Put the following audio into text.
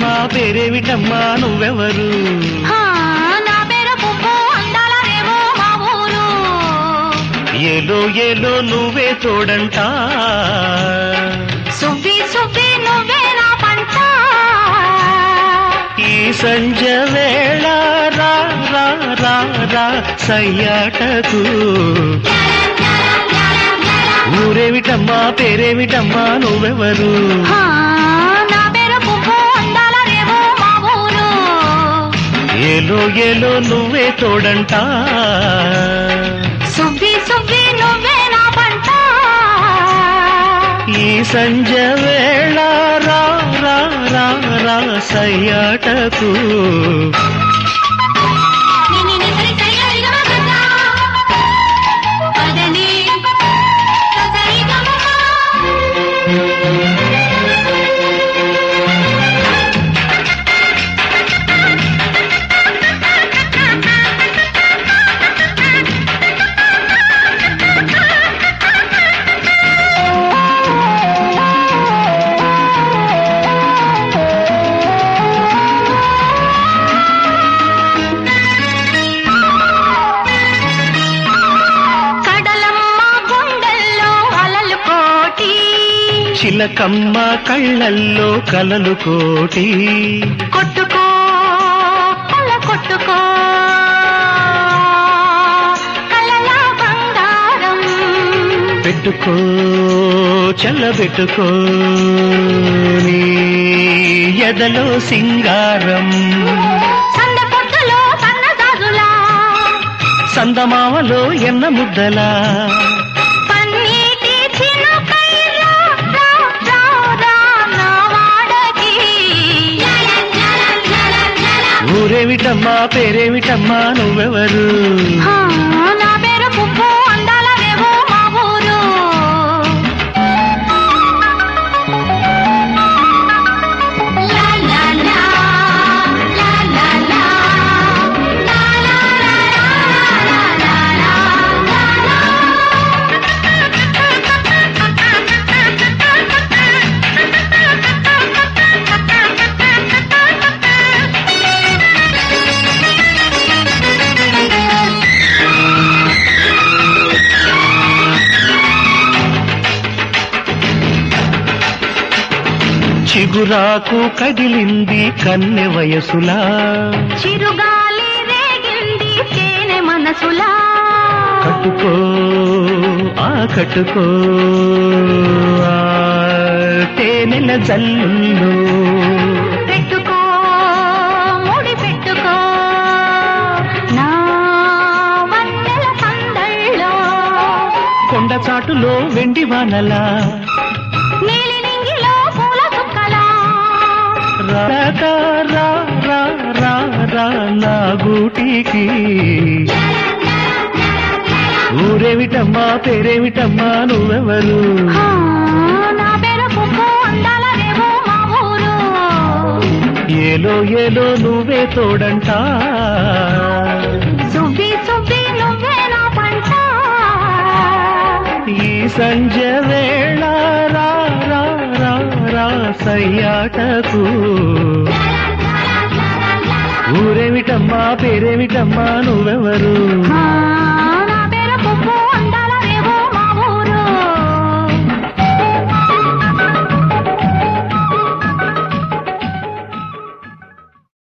పేరేమిటమ్మా పేరేమిటమ్మా నువ్వెవరు హా, నా పేరు పువ్వు అందాల రేవో మా ఊరు ఏలో ఏలో నువ్వే తోడంట సువ్వి సువ్వి నువ్వే నా పంట ఈ సంజ వేళ రా రా రా రా సయ్యాటకు ఊరేమిటమ్మా పేరేమిటమ్మా నువ్వెవరు హా, నా పేరు పువ్వు అందాల రేవో మా ఊరు ఏలో ఏలో నువ్వే తోడంట సువ్వి సువ్వి నువ్వే నా పంట ఈ సంజ వేళ రా రా రా రా సయ్యాటకు నిని నిసరి సరిగరిగమ గదా. పదని సరిగమమ. కడలమ్మ గుండెల్లో అలలు కోటి చిలకమ్మ కళ్ళల్లో కలలు కోటి కొట్టుకో కళ్ళ కొట్టుకో కళ్ళల బంగారం పెట్టుకో చల్లబెట్టుకో నీ ఎదలో సింగారం సంద పొట్టులో సన్నజాజులా సందమామలో ఎన్న ముద్దలా పన్నీటి చినుకై రా, రా, రా, రా, నా వాడకి. ఊరేమిటమ్మా పేరేమిటమ్మా నువ్వెవరు హా, నా పేరు పువ్వు అందాల రేవో మా ఊరు లా, లా, లా, లా, లా, లా, లా, లా, లా, లా, లా, లా, చిగురాకు కదిలింది కన్నె వయసులా చిరుగాలి రేగింది తేనె మనసులా కట్టుకో ఆ కట్టుకో ఆ తేనెల జల్లుల్లో పెట్టుకో ముడి పెట్టుకో నా వన్నెల సందళ్ళో కొండ చాటులో వెండి వానలా నీలి నింగిలో పూల చుక్కలా రా రా రా రా రా నా గూటికి ఊరేమిటమ్మా పేరేమిటమ్మా నువ్వెవరు హా, నా పేరు పువ్వు అందాల రేవో మా ఊరు ఏలో ఏలో నువ్వే తోడంట సువ్వి సువ్వి నువ్వే నా పంట ఈ సంజ వేళ రా రా రా రా సయ్యాటకు ఊరేమిటమ్మా పేరేమిటమ్మా నువ్వెవరు హా